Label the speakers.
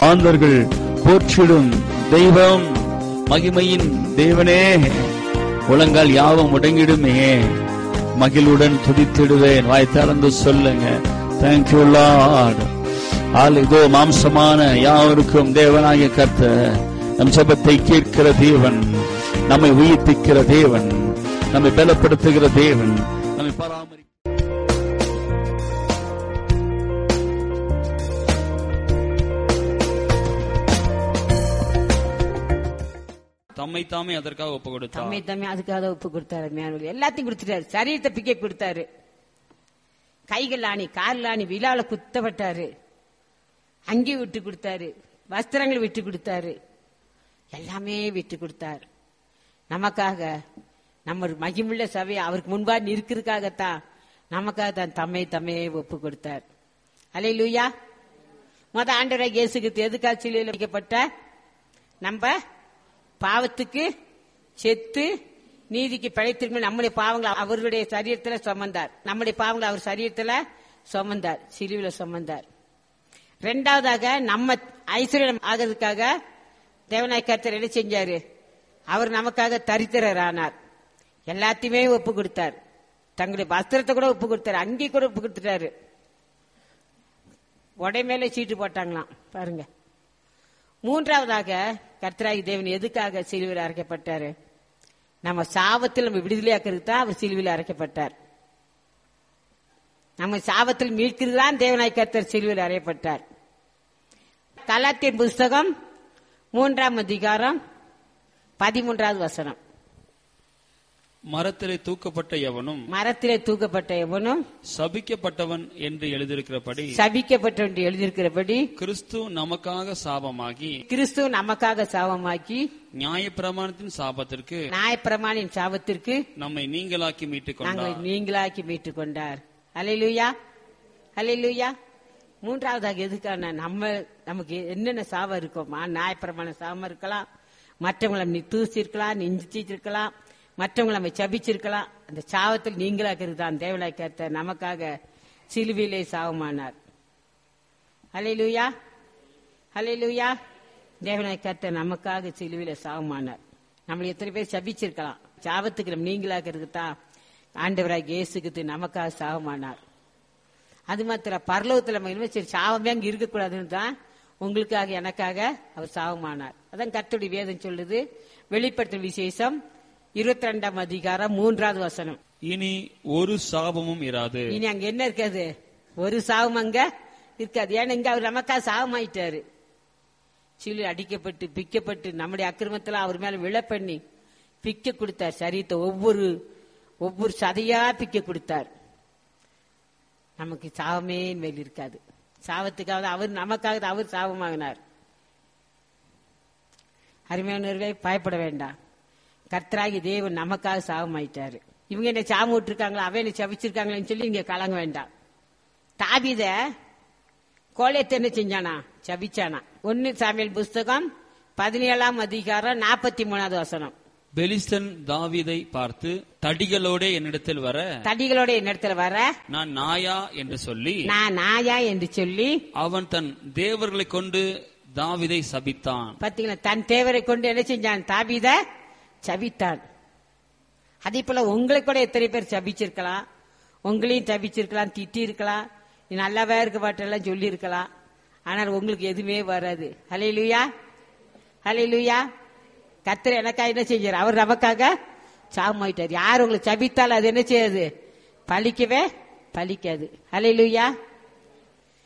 Speaker 1: மாந்தர்கள் போற்றிடும் தெய்வம் மகிமையின் தேவனே உலங்கால் யாவும் முடங்கிடுமே மகிழுடன் துதித்திடுவேன் வாய் திறந்து சொல்லுங்க தேங்க்யூ லார்ட் ஆள் இதோ மாம்சமான யாவருக்கும் தேவனாகிய கர்த்தர் நம் ஜெபத்தை கேட்கிற தேவன் நம்மை உயிர்ப்பிக்கிற தேவன் நம்மை பலப்படுத்துகிற தேவன் நம்மை பராமரி தம்மை தாமே அதற்காக ஒப்பு கொடுத்தார்
Speaker 2: தம்மை தம்மை அதுக்காக ஒப்பு கொடுத்தாரு மேனுவல் எல்லாத்தையும் கொடுத்துட்டாரு சரீரத்தை பிக்கை கொடுத்தாரு கைகள் ஆணி கால் ஆணி விழால குத்தப்பட்டாரு அங்கி விட்டு கொடுத்தாரு வஸ்திரங்கள் விட்டு கொடுத்தாரு எல்லாமே விட்டு கொடுத்தார் நமக்காக நம்ம ஒரு மகிமுள்ள சபை அவருக்கு முன்பா நிற்கிறதுக்காகத்தான் நமக்காக தான் தம்மை தம்மையை ஒப்பு கொடுத்தார் அலை லூயா மொத ஆண்டவரை இயேசுக்கு எதுக்காக சிலுவையில் வைக்கப்பட்ட நம்ம பாவத்துக்கு செத்து நீதிக்கு பிழைத்திருக்கும் நம்முடைய பாவங்களை அவருடைய சரீரத்துல சுமந்தார் நம்முடைய பாவங்களை அவர் சரீரத்துல சுமந்தார் சிலுவில சுமந்தார் ரெண்டாவதாக நம்ம ஐஸ்வர்யம் ஆகிறதுக்காக தேவநாய கர்த்தர் என்ன செஞ்சாரு அவர் நமக்காக தரித்திரர் ஆனார் எல்லாத்தையுமே ஒப்பு கொடுத்தார் தங்களுடைய வஸ்திரத்தை கூட ஒப்பு கொடுத்தாரு அங்கே கூட ஒப்பு கொடுத்துட்டாரு உடை மேல சீட்டு போட்டாங்களாம் பாருங்க மூன்றாவதாக கர்த்தராகி தேவன் எதுக்காக சிலுவையில் அரைக்கப்பட்டாரு நம்ம சாபத்தில் நம்ம விடுதலையாக்குறதுக்கு தான் அவர் சிலுவையில் அரைக்கப்பட்டார் நம்ம சாபத்தில் மீட்கிறது தான் தேவனாய் கர்த்தர் சிலுவையில் அறையப்பட்டார் கலாத்தியன் புஸ்தகம் மூன்றாம் அதிகாரம் பதிமூன்றாவது வசனம்
Speaker 1: மரத்திலே தூக்கப்பட்ட எவனும்
Speaker 2: மரத்திலே தூக்கப்பட்ட எவனும்
Speaker 1: சபிக்கப்பட்டவன் என்று எழுதியிருக்கிறபடி
Speaker 2: சபிக்கப்பட்ட என்று எழுதியிருக்கிறபடி
Speaker 1: கிறிஸ்து நமக்காக சாபமாகி
Speaker 2: கிறிஸ்து நமக்காக சாபமாக்கி
Speaker 1: நியாயப்பிரமாணத்தின் சாபத்திற்கு
Speaker 2: நியாயப்பிரமாணின் சாபத்திற்கு
Speaker 1: நம்மை நீங்களாக்கி மீட்டுக்
Speaker 2: நாங்களை
Speaker 1: கொண்டார்
Speaker 2: நீங்களாக்கி மீட்டுக் கொண்டார் அலையிலுயா அலையிலுயா மூன்றாவதாக எதுக்கான நம்ம நமக்கு என்னென்ன சாபம் இருக்கும் நியாயப்பிரமாண சாபம் இருக்கலாம் மற்றவங்களை நீ தூசிருக்கலாம் நெஞ்சிச்சிருக்கலாம் மற்றவங்களை நம்ம சபிச்சிருக்கலாம் அந்த சாபத்தில் நீங்களாக்கிறது தான் தேவலாய் கர்த்த நமக்காக சிலுவிலே சாபமானார் அலையிலுயா அலையிலுயா தேவனாய் கர்த்தர் நமக்காக சிலுவில சாபமானார் நம்மளை எத்தனை பேர் சபிச்சிருக்கலாம் சாபத்துக்கு நம்ம நீங்களாக்கிறது தான் ஆண்டவராக இயேசுக்கு நமக்காக சாபமானார் அது மாத்திரம் பரலோகத்தில் நம்ம இனிமே சரி சாபமே அங்க இருக்கக்கூடாதுன்னு தான் உங்களுக்காக எனக்காக அவர் சாபமானார் அதான் கர்த்தருடைய வேதம் சொல்லுது வெளிப்படுத்தும் விசேஷம் இருபத்தி ரெண்டாம் அதிகாரம் மூன்றாவது வசனம்
Speaker 1: இனி ஒரு சாபமும் இராது
Speaker 2: இனி அங்க என்ன இருக்காது ஒரு சாபம் அங்க இருக்காது ஏன்னா இங்க அவர் நமக்காக சாபமாயிட்டாரு சிலு அடிக்கப்பட்டு பிக்கப்பட்டு நம்முடைய அக்கிரமத்துல அவர் மேல விழ பண்ணி பிக்க கொடுத்தார் சரீரத்தை ஒவ்வொரு ஒவ்வொரு சதையா பிக்க கொடுத்தார் நமக்கு சாவமே மேல் இருக்காது சாவத்துக்காக அவர் நமக்காக அவர் சாபமாகினார் அருமையானவர்களே பயப்பட வேண்டாம் கர்த்தராகி தேவன் நமக்காக சாபமாயிட்டாரு இவங்க என்ன சாபம் விட்டுருக்காங்களா அவன் என்ன சபிச்சிருக்காங்களேன்னு சொல்லி நீங்க கலங்க வேண்டாம் தாபித கோலையத்தை என்ன செஞ்சானா சபிச்சானா ஒன்னு சாமியல் புஸ்தகம் பதினேழாம் அதிகாரம் நாற்பத்தி மூணாவது வசனம்
Speaker 1: பெலிஸ்தன் தாவீதை பார்த்து தடிகளோட என்னிடத்தில் வர
Speaker 2: தடிகளோட என்னிடத்துல வர
Speaker 1: நான் நாயா என்று சொல்லி
Speaker 2: நான் நாயா என்று சொல்லி
Speaker 1: அவன் தன் தேவர்களை கொண்டு தாவீதை சபித்தான்
Speaker 2: பாத்தீங்களா தன் தேவரை கொண்டு என்ன செஞ்சான் தாபீத சபித்தான் அதே போல உங்களை கூட எத்தனை பேர் சபிச்சிருக்கலாம் உங்களையும் சபிச்சிருக்கலாம் திட்டி இருக்கலாம் நீ நல்லாவே இருக்க மாட்டெல்லாம் சொல்லி இருக்கலாம் ஆனால் உங்களுக்கு எதுவுமே வராது ஹலே லூயா ஹலே லூயா கத்தர் எனக்காக என்ன செஞ்சார் அவர் நமக்காக சாமாயிட்டார் யார் உங்களை சபித்தாலும் அது என்ன செய்யாது பலிக்கவே பலிக்காது ஹலே லூயா